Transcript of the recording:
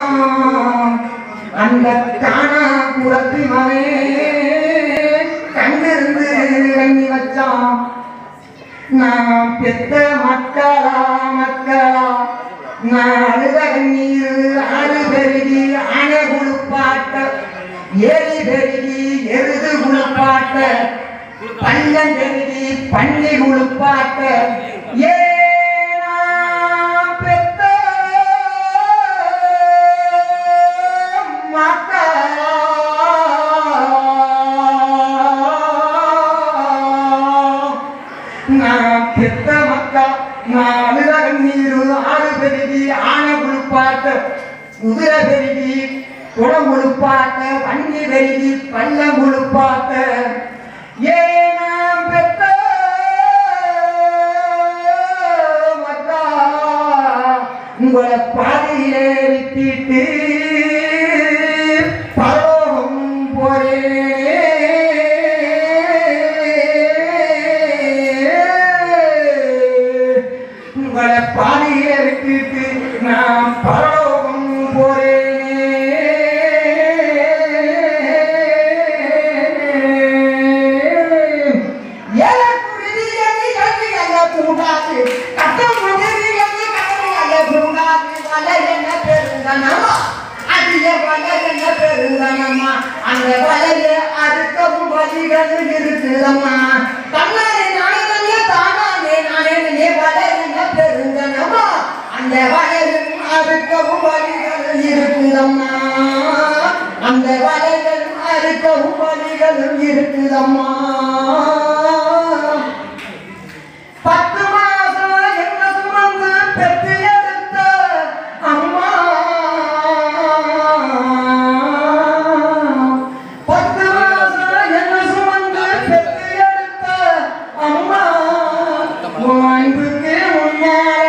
அந்த காணா குளத்து மவே கண்டிருந்து இறங்கி வச்சான் நான் பெத்த மக்களா மக்களா நான் அழுத கண்ணீர் ஆறு பெருகி அணை குளிப்பாட்ட ஏரி பெருகி எருது குளிப்பாட்ட பள்ளம் பெருகி பள்ளி குளிப்பாட்ட ஏனா பெத்த மக்களா நான் பெத்த மக்கா நான் அழுத கண்ணீரு ஆறு பெருகி ஆனை குளிப்பாட்ட குதிரை பெருகி குடம் குளிப்பாட்ட வண்டி பெருகி பள்ளம் குளிப்பாட்ட ஏனா பெத்த மக்கா உங்களை பாதையிலே விட்டிட்டு பரோகம் போறேன் உங்களை பாதையிலே விட்டுட்டு நான் பரலோகம் போறேன் எனக்கு விதியனை கல்வி அல்ல பூண்டாது கட்டம் விதியனை கல்வி அல்ல பூண்டாது வலை என்ன பெருங்கனமா அதிக வலை என்ன பெருங்கனமா அந்த வலைய அறுக்கவும் வழிகளும் இருக்குதம்மா தன்னாலே நாயகனே தானாலே நாயகனே வலை என்ன பெருங்கனமா அந்த வலையும் அறுக்கவும் வழிகளும் இருக்குதம்மா அந்த வலைகளும் அறுக்கவும் வழிகளும் இருக்குதம்மா பத்து மாசம் என்ன சுமந்து பெற்று எடுத்த அம்மா பத்து மாசம் என்ன சுமந்து பெற்று எடுத்த அம்மா உன் அன்புக்கு முன்னால